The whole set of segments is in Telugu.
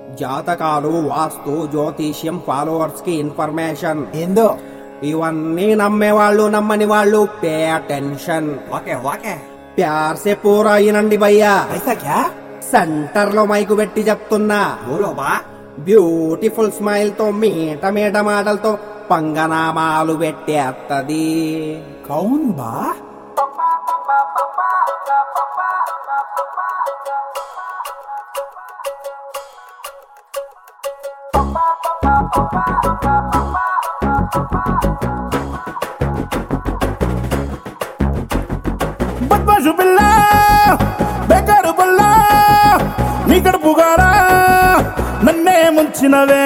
జాతకాలు వాస్తు జ్యోతిష్యం ఫాలోవర్స్ కి ఇన్ఫర్మేషన్ ఏందో ఇవన్నీ నమ్మేవాళ్ళు నమ్మని వాళ్ళు పే అటెన్షన్ ఓకే ఓకే ప్యార్ సే పూరా అయినండి భయ్యా ఐసా క్యా సెంటర్ లో మైకు పెట్టి చెప్తున్నా బోలో బా బ్యూటిఫుల్ స్మైల్ తో మీట మీట మాటలతో పంగనామాలు పెట్టేత్తది కౌన్ బా బద్మాషు పిల్ల బెకారు పిల్ల నీ కడుపుగారా నన్నే ముంచినవే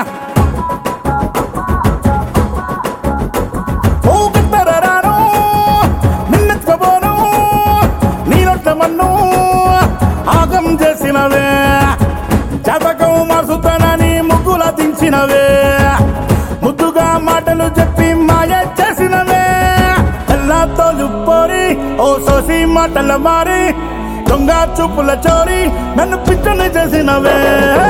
ఓ కత్తరరాను నిన్నెత్తుకోబోను నీ నొట్ట మన్ను ఆగం చేసినవే జాతకం మార్చుతానని ముగ్గుల దించినవే ముద్దుగా మాటలు చెప్పి మాయ చేసినవే ఎలా తోలుపోరి ఓ సోసి మాటల మారి దొంగ చూపుల చోరి నన్ను పిచ్చని చేసినవే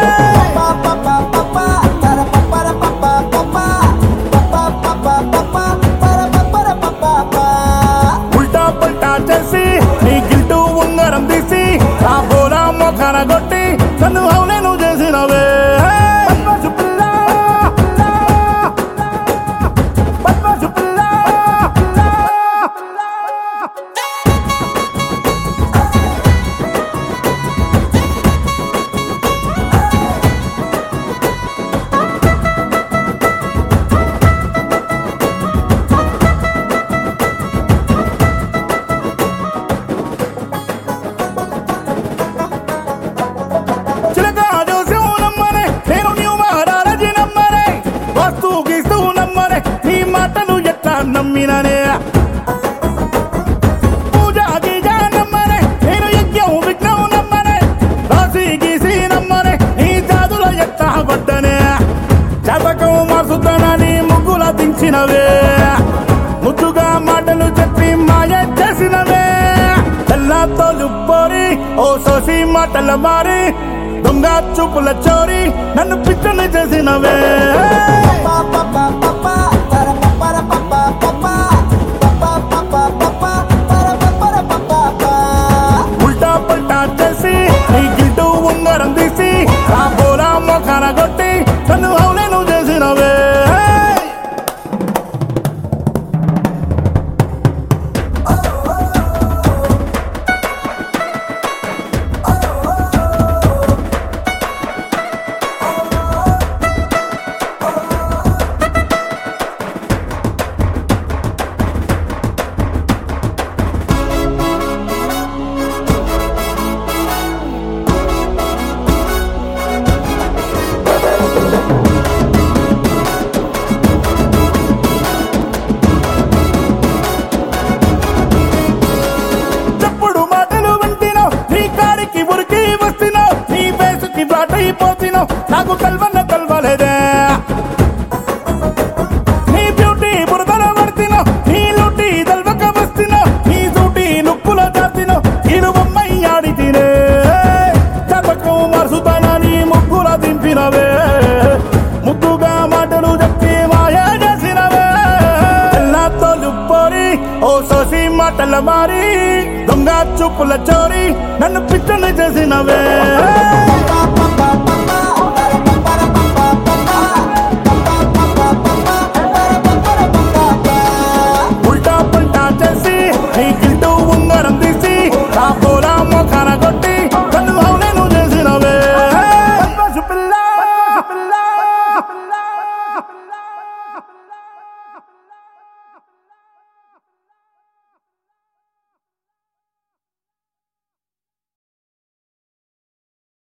ఉల్టా పల్టా చేసి నీ గిల్టు ఉంగరం తీసి ఆ బోరా మొఖాన కొట్టి నన్ను అవునేను చేసినవే బద్మాషు పిల్ల, బద్మాషు పిల్ల, చిలక జోస్యం నమ్మరే నేను నీ మహారాజీ నమ్మరే వస్తూ గీస్తూ నమ్మరే నీ మాటలు ఎట్లా నమ్మిననే పూజ గీజ నమ్మరే నేను యజ్ఞం విఘ్నం నమ్మరే రాసి గీసి నమ్మరే నీ జాదుల ఎట్లా పడ్డనే జాతకం మార్చుతానని ముగ్గుల దించినవే ముద్దుగా మాటలు చెప్పి మాయ చేసినవే తెల్లా తోలుపోరి ఓ సోసి మాటల మారి దొంగ చూపుల చోరి నన్ను పిచ్చని చేసినవే ఉల్టా పల్టా చేసి నీ గిల్టు ఉంగరం తీసి ఆ బోరా మొఖాన కొట్టి నన్ను అవునేను చేసినవే చెప్పుడు మాటలు వింటినో నీ కాడికి ఉరికి వస్తున్నో నీ బేసుకి బాటైపోతినో నాకు కల్వన్న కల్వలేదే నీ బ్యూటీ బురదల పడుతున్నో నీ లూటి దల్వక వస్తున్నో నీ సూటి నుప్పుల దాతినో నేను బొమ్మై ఆడి తినే చతకం మరుసుతానని ముగ్గుల దింపినవే ముగ్గుగా మాటలు చెప్పి మాయా చేసినవే ఎలా తోలుపోరి ఓ సోసి మాటల మారి దొంగ చూపుల చోరి నన్ను పిచ్చని చేసినవే